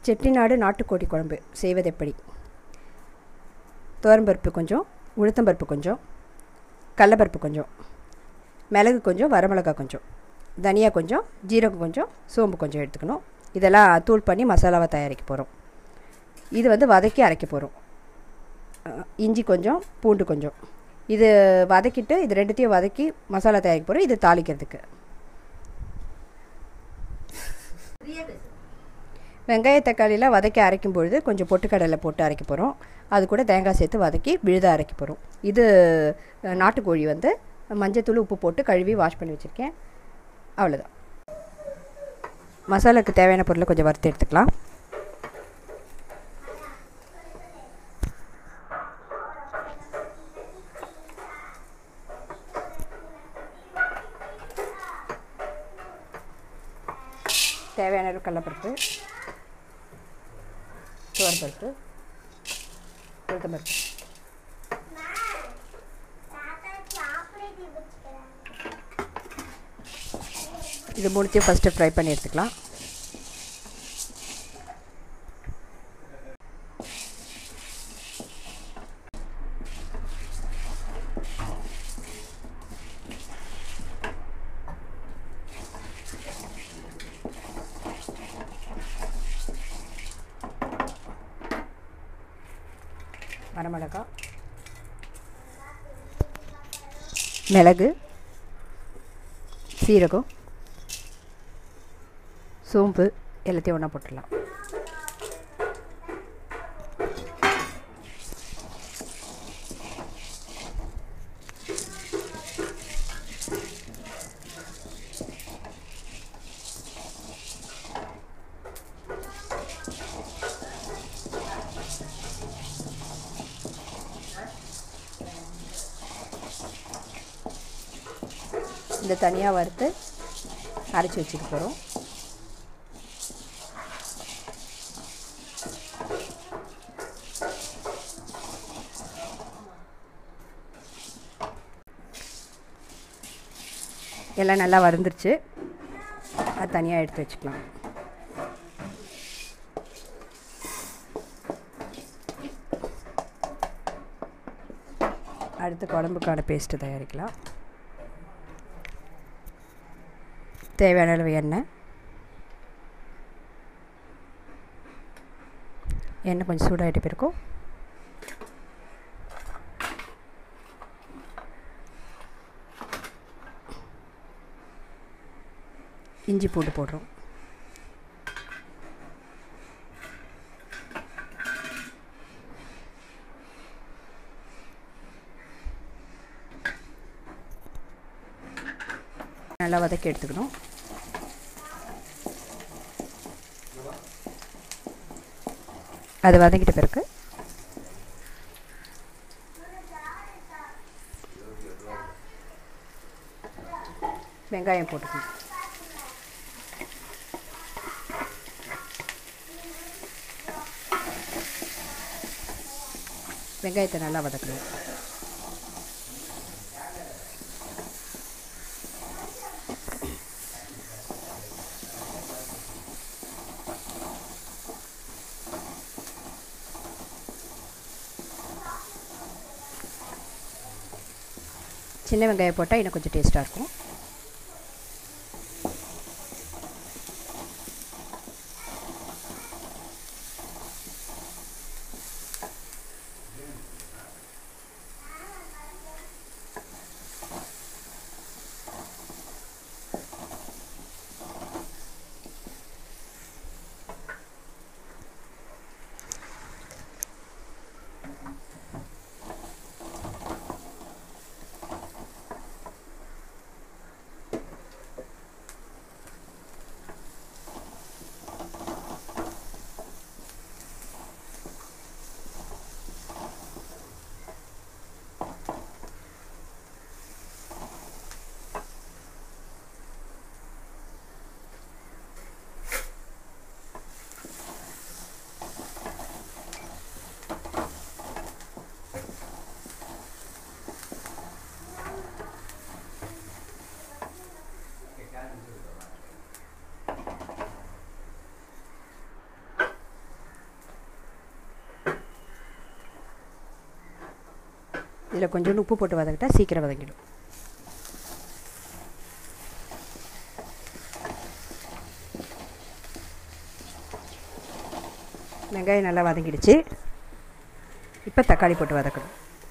செட்டிநாடு நாட்டுக்கோழி குழம்பு செய்வது எப்படி துவரம்பருப்பு கொஞ்சம் உளுத்தம்பருப்பு கொஞ்சம் கடலப்பருப்பு கொஞ்சம் மிளகு கொஞ்சம் வரமிளகா கொஞ்சம் தனியா கொஞ்சம் ஜீரகம் கொஞ்சம் சோம்பு கொஞ்சம் எடுத்துக்கணும் இதெல்லாம் தூள் பண்ணி மசாலாவை தயாரிக்க போகிறோம் இது வந்து வதக்கி அரைக்க போகிறோம் இஞ்சி கொஞ்சம் பூண்டு கொஞ்சம் இது வதக்கிட்டு இது ரெண்டுத்தையும் வதக்கி மசாலா தயாரிக்க போகிறோம் இது தாளிக்கிறதுக்கு வெங்காய தக்காளிலாம் வதக்கி அரைக்கும் பொழுது கொஞ்சம் பொட்டுக்கடலை போட்டு அரைக்க போகிறோம் அது கூட தேங்காய் சேர்த்து வதக்கி விழுத அரைக்க போகிறோம் இது அஹ், நாட்டுக்கோழி வந்து மஞ்சத்தூள் உப்பு போட்டு கழுவி வாஷ் பண்ணி வச்சுருக்கேன் அவ்வளோதான் மசாலாவுக்கு தேவையான பொருளை கொஞ்சம் வறுத்து எடுத்துக்கலாம் தேவையான அளவு கடலப்பருப்பு துவரப்பருப்பு உளுத்தம்பருப்பு இது மூணுத்தையும் ஃபஸ்ட்டு ஃப்ரை பண்ணி எடுத்துக்கலாம் வரமிளகா மிளகு சீரகம் சோம்பு எல்லாத்தையும் ஒன்றா போட்டுடலாம் இந்த தனியாக வறுத்து அரைச்சி வச்சுக்க போகிறோம் எல்லாம் நல்லா வறுந்துருச்சு அது தனியாக எடுத்து வச்சுக்கலாம் அடுத்து குழம்புக்கான பேஸ்ட்டு தயாரிக்கலாம் தேவையான அளவு எண்ணெய் எண்ணெய் கொஞ்சம் சூடாகிட்டு போயிருக்கும் இஞ்சி பூண்டு போடுறோம் நல்லா வதக்கி எடுத்துக்கணும் அது வதங்கிட்ட பிறகு வெங்காயம் போட்டுக்கணும் வெங்காயத்தை நல்லா வதக்கணும் சின்ன வெங்காயம் போட்டால் இன்னும் கொஞ்சம் டேஸ்ட்டாக இருக்கும் இதில் கொஞ்சோண்டு உப்பு போட்டு வதக்கிட்டா சீக்கிரம் வதங்கிடும் வெங்காயம் நல்லா வதங்கிடுச்சு இப்போ தக்காளி போட்டு வதக்கணும்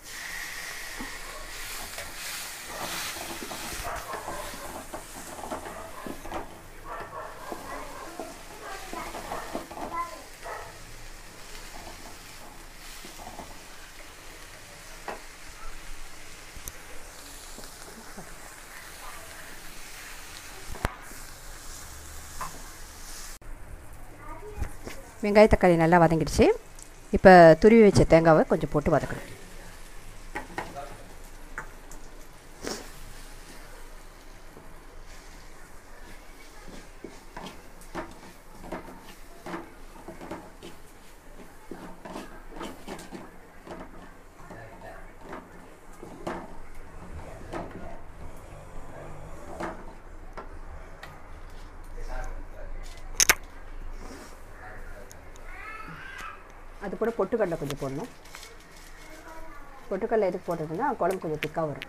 வெங்காய தக்காளி நல்லா வதங்கிடுச்சு இப்போ துருவி வச்ச தேங்காவை கொஞ்சம் போட்டு வதக்கணும் அது கூட பொட்டுக்கடலை கொஞ்சம் போடணும் பொட்டுக்கடலை எதுக்கு போடுறதுன்னா குழம்பு கொஞ்சம் திக்காக வரும்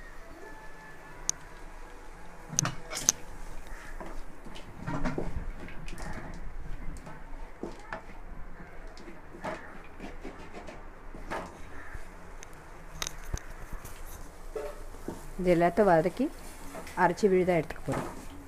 இது எல்லாத்தையும் வதக்கி அரைச்சி விழுதாக எடுத்துக்க போகிறோம்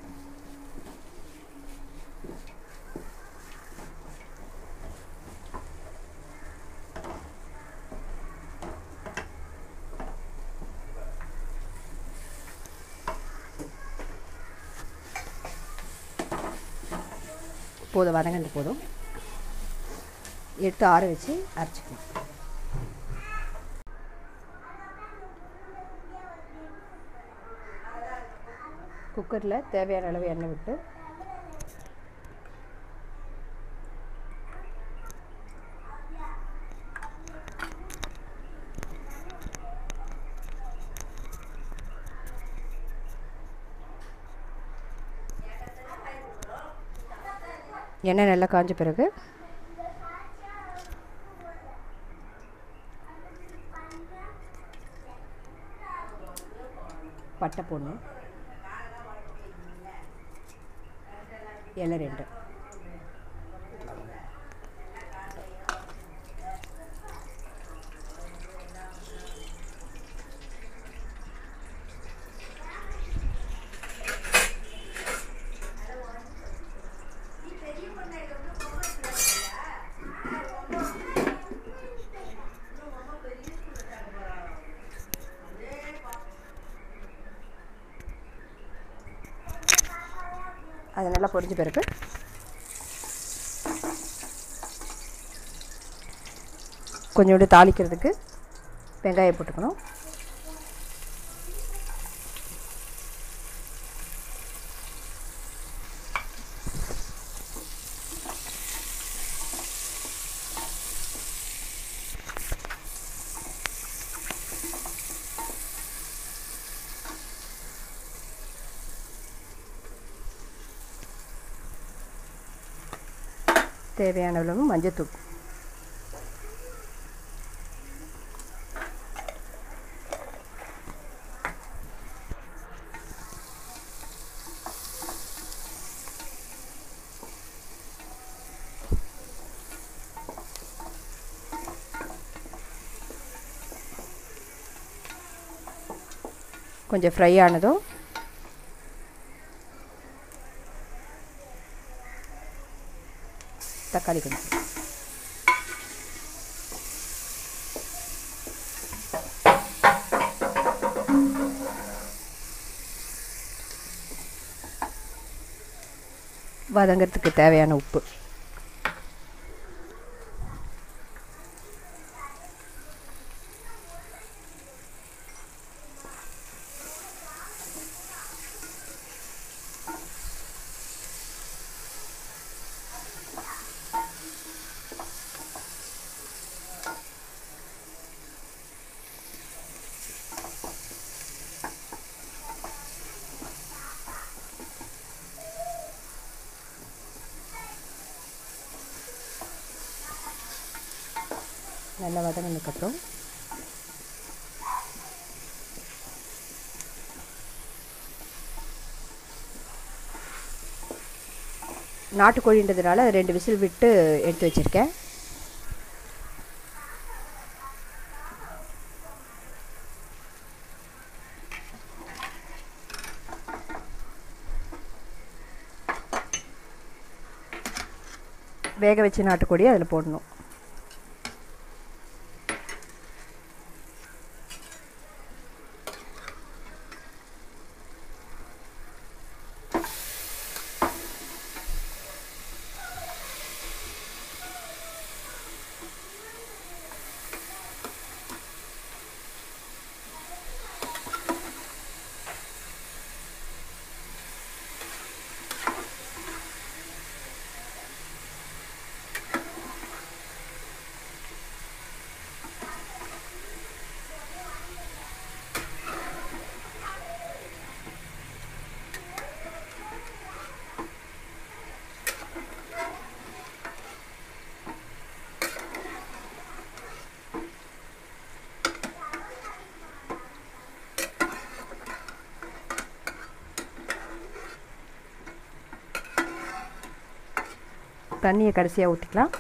போதும் வதங்கினது போதும் எடுத்து ஆற வச்சு அரைச்சிக்கலாம் குக்கரில் தேவையான அளவு எண்ணெய் விட்டு எண்ணெய் நல்லா காஞ்ச பிறகு பட்டை போடணும் இலை ரெண்டு அது நல்லா பொரிஞ்ச பிறகு கொஞ்சோண்டு தாளிக்கிறதுக்கு வெங்காயம் போட்டுக்கணும் தேவையான அளவு மஞ்சத்தூள் கொஞ்சம் ஃப்ரை ஆனதும் தக்காளி கொஞ்சம் வதங்கிறதுக்கு தேவையான உப்பு நல்லா வதங்கினதுக்கப்புறம் நாட்டுக்கோழின்றதுனால ரெண்டு விசில் விட்டு எடுத்து வச்சுருக்கேன் வேக வச்ச நாட்டுக்கோழியை அதில் போடணும் தண்ணியை கடைசியாக ஊற்றிக்கலாம்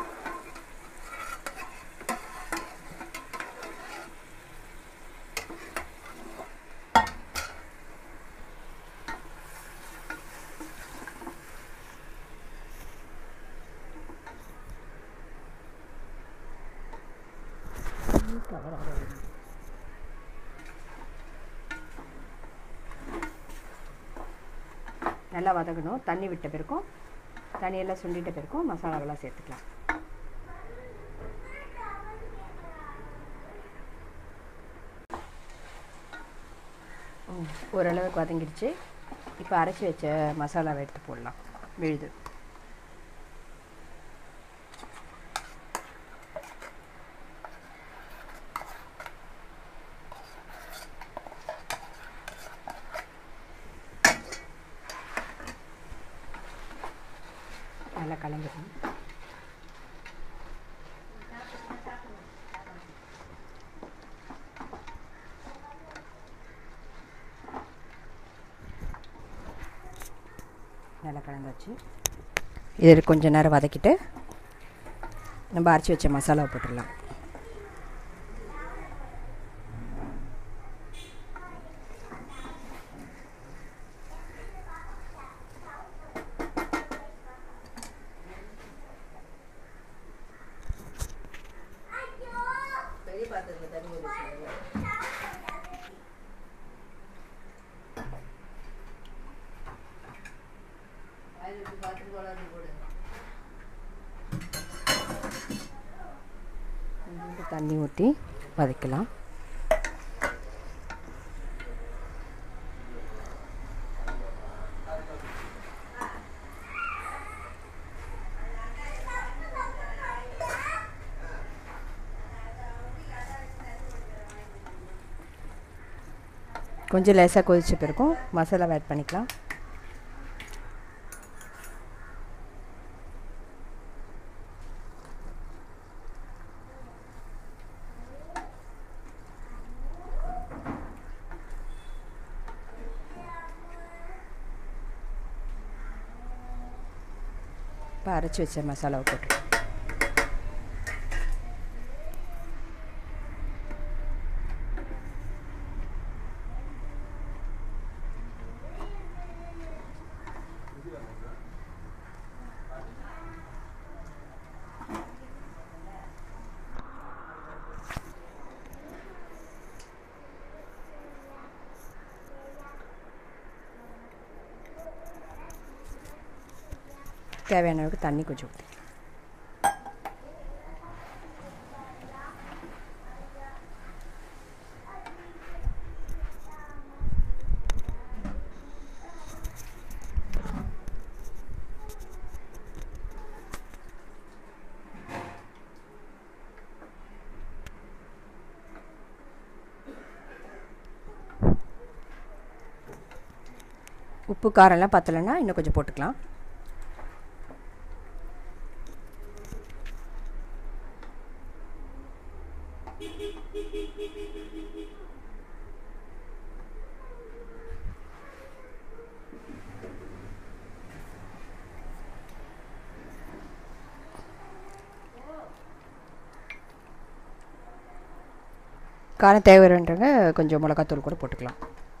நல்லா வதங்கணும் தண்ணி விட்ட பிறக்கும் தண்ணியெல்லாம் சுண்டிட்ட பிறக்கும் மசாலாவெல்லாம் சேர்த்துக்கலாம் ம், ஓரளவுக்கு வதங்கிடுச்சு இப்போ அரைச்சி வச்ச மசாலாவை எடுத்து போடலாம் விழுது நல்லா கலந்துக்கணும் நல்லா கலந்தாச்சு இது கொஞ்ச நேரம் வதக்கிட்டு நம்ம அரைச்சி வச்ச மசாலாவை போட்டுடலாம் கொஞ்சோண்டு தண்ணி ஊற்றி வதக்கலாம் கொஞ்சம் லேசாக கொதிச்ச பிறகும் மசாலா ஆட் பண்ணிக்கலாம் இப்போ அரைச்சி வச்ச மசாலாவை போட்டுக்கலாம் தேவையான அளவுக்கு தண்ணி கொஞ்சம் ஊற்றி உப்பு காரம்லாம் பத்தலைன்னா இன்னும் கொஞ்சம் போட்டுக்கலாம் காரம் தேவைன்றவங்க கொஞ்சம் மிளகாத்தூள் கூட போட்டுக்கலாம்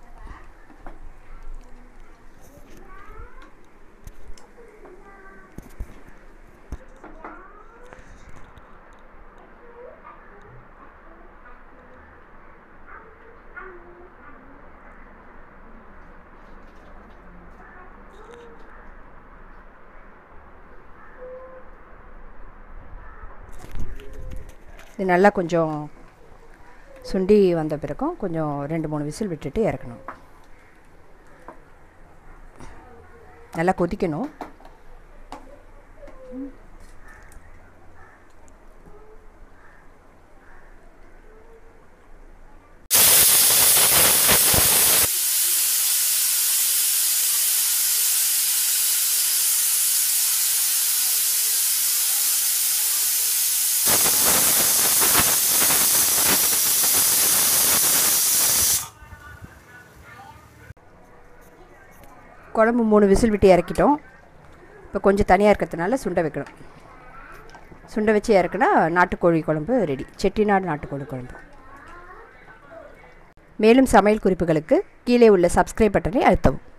இது நல்லா கொஞ்சம் சுண்டி வந்த பிறகும் கொஞ்சம் ரெண்டு மூணு விசில் விட்டுட்டு இறக்கணும் நல்லா கொதிக்கணும் குழம்பு மூணு விசில் விட்டு இறக்கிட்டோம் இப்போ கொஞ்சம் தனியாக இருக்கிறதுனால சுண்டை வைக்கணும் சுண்டை வச்சு இறக்குனா நாட்டுக்கோழி குழம்பு ரெடி செட்டிநாடு நாட்டுக்கோழி குழம்பு மேலும் சமையல் குறிப்புகளுக்கு கீழே உள்ள சப்ஸ்கிரைப் பட்டனை அழுத்தவும்